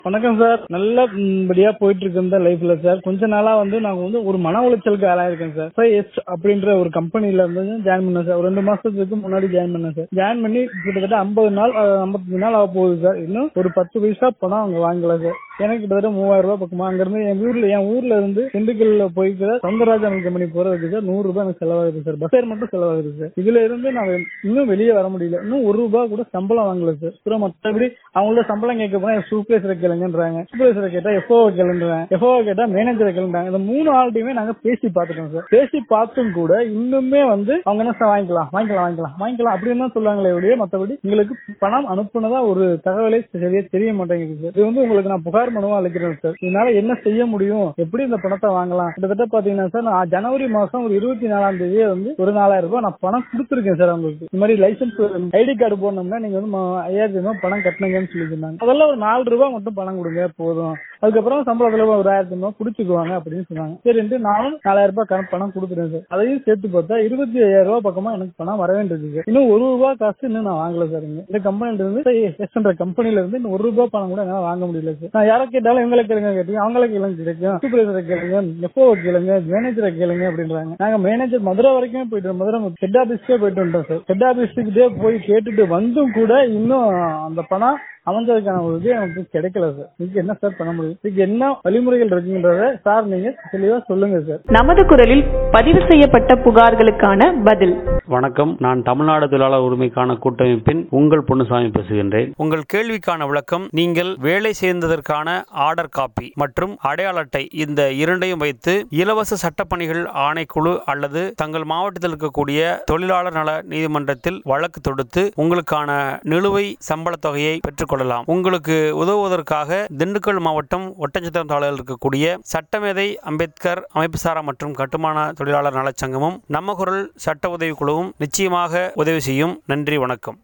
வணக்கம் சார் நல்லபடியா போயிட்டு இருக்கு இந்த லைஃப்ல சார் கொஞ்ச நாளா வந்து நாங்க வந்து ஒரு மன உளைச்சலுக்கு ஆளாயிருக்கேன் சார் சார் எஸ் அப்படின்ற ஒரு கம்பெனில இருந்து ஜாயின் பண்ணேன் சார் ஒரு ரெண்டு மாசத்துக்கு முன்னாடி ஜாயின் பண்ணேன் சார் ஜாயின் பண்ணி கிட்டத்தட்ட ஐம்பது நாள் ஐம்பத்தஞ்சு நாள் ஆக போகுது சார் இன்னும் ஒரு பத்து பைசா பணம் அவங்க வாங்கல சார் எனக்கு கிட்டத்தட்ட மூவாயிரம் ரூபாய் பக்கமா அங்க இருந்து என் ஊர்ல என் ஊர்ல இருந்து திண்டுக்கல்ல போய்க்கிற சவுந்தரராஜன் கம்பெனி போறதுக்கு சார் நூறு ரூபாய் எனக்கு செலவாகுது சார் பஸ் ஃபேர் மட்டும் செலவாகுது சார் இதுல இருந்து நான் இன்னும் வெளியே வர முடியல இன்னும் ஒரு ரூபாய் கூட சம்பளம் வாங்கல சார் அப்புறம் மற்றபடி அவங்களோட சம்பளம் கேட்க போனா சூப்பர்வைசரை கேளுங்கன்றாங்க சூப்பர்வைசரை கேட்டா எஃப்ஓ கேளுன்றாங்க எஃப்ஓ கேட்டா மேனேஜரை கேளுன்றாங்க இந்த மூணு ஆள்கிட்டயுமே நாங்க பேசி பார்த்துட்டோம் சார் பேசி பார்த்தும் கூட இன்னுமே வந்து அவங்க என்ன சார் வாங்கிக்கலாம் வாங்கிக்கலாம் வாங்கிக்கலாம் வாங்கிக்கலாம் அப்படின்னு தான் சொல்லுவாங்களே ஒழிய மற்றபடி உங்களுக்கு பணம் அனுப்புனதா ஒரு தகவலே சரியா தெரிய மாட்டேங்குது சார் இது வந்து உங்களுக்கு நான் புகார் மனுவா அளிக்கிறேன் சார் இதனால என்ன செய்ய முடியும் எப்படி இந்த பணத்தை வாங்கலாம் கிட்டத்தட்ட பாத்தீங்கன்னா சார் நான் ஜனவரி மாசம் ஒரு இருபத்தி நாலாம் தேதியே வந்து ஒரு நாலாயிரம் ரூபாய் நான் பணம் கொடுத்துருக்கேன் சார் அவங்களுக்கு இந்த மாதிரி லைசன்ஸ் ஐடி கார்டு போடணும்னா நீங்க வந்து ம- ஐயாயிரத்தி ரூபாய் பணம் கட்டணுங்கன்னு சொல்லியிருந்தாங்க அதெல்லாம் ஒரு நாலு ரூபாய் மட்டும் பணம் கொடுங்க போதும் அதுக்கப்புறம் சம்பளத்துல ஒரு ஆயிரத்தி ரூபாய் பிடிச்சிக்குவாங்க அப்படின்னு சொன்னாங்க சரின்ட்டு நானும் நாலாயிரம் ரூபாய் கணக்கு பணம் கொடுத்துருக்கேன் சார் அதையும் சேர்த்து பார்த்தா இருபத்தி ஐயாயிரம் ரூபாய் பக்கமா எனக்கு பணம் வர வேண்டியது சார் இன்னும் ஒரு ரூபாய் காசு இன்னும் நான் வாங்கல சார் இங்க இந்த கம்பெனில இருந்து எஸ் என்ற கம்பெனில இருந்து இன்னும் ஒரு ரூபாய் பணம் கூட என்னால வாங்க முடியல சார் நான் யாரை கேட்டாலும் இவங்களை கேளுங்க கேட்டீங்க அவங்கள கேளுங்க கிடைக்கும் சூப்பர்வைசரை கேளுங்க எஃப்ஓ கேளுங்க மேனேஜரை கேளுங்க அப்படின்றாங்க நாங்க மேனேஜர் மதுரை வரைக்கும் போயிட்டு மதுரை ஹெட் ஆபீஸ்க்கே போயிட்டு வந்துட்டோம் சார் ஹெட் ஆபீஸ்க்கு போய் கேட்டுட்டு வந்தும் கூட இன்னும் அந்த பணம் அமைஞ்சதுக்கான ஒரு இது எனக்கு கிடைக்கல சார் இதுக்கு என்ன சார் பண்ண முடியும் இதுக்கு என்ன வழிமுறைகள் இருக்குன்றத சார் நீங்க தெளிவா சொல்லுங்க சார் நமது குரலில் பதிவு செய்யப்பட்ட புகார்களுக்கான பதில் வணக்கம் நான் தமிழ்நாடு தொழிலாளர் உரிமைக்கான கூட்டமைப்பின் உங்கள் பொன்னுசாமி பேசுகின்றேன் உங்கள் கேள்விக்கான விளக்கம் நீங்கள் வேலை சேர்ந்ததற்கான ஆர்டர் காப்பி மற்றும் அடையாள அட்டை இந்த இரண்டையும் வைத்து இலவச சட்டப்பணிகள் ஆணைக்குழு அல்லது தங்கள் மாவட்டத்தில் இருக்கக்கூடிய தொழிலாளர் நல நீதிமன்றத்தில் வழக்கு தொடுத்து உங்களுக்கான நிலுவை சம்பளத் தொகையை பெற்றுக்கொள்ளலாம் உங்களுக்கு உதவுவதற்காக திண்டுக்கல் மாவட்டம் ஒட்டஞ்சத்திரம் தாளையில் இருக்கக்கூடிய சட்டமேதை அம்பேத்கர் அமைப்புசாரா மற்றும் கட்டுமான தொழிலாளர் நலச்சங்கமும் நம்ம குரல் சட்ட உதவி குழுவும் நிச்சயமாக உதவி செய்யும் நன்றி வணக்கம்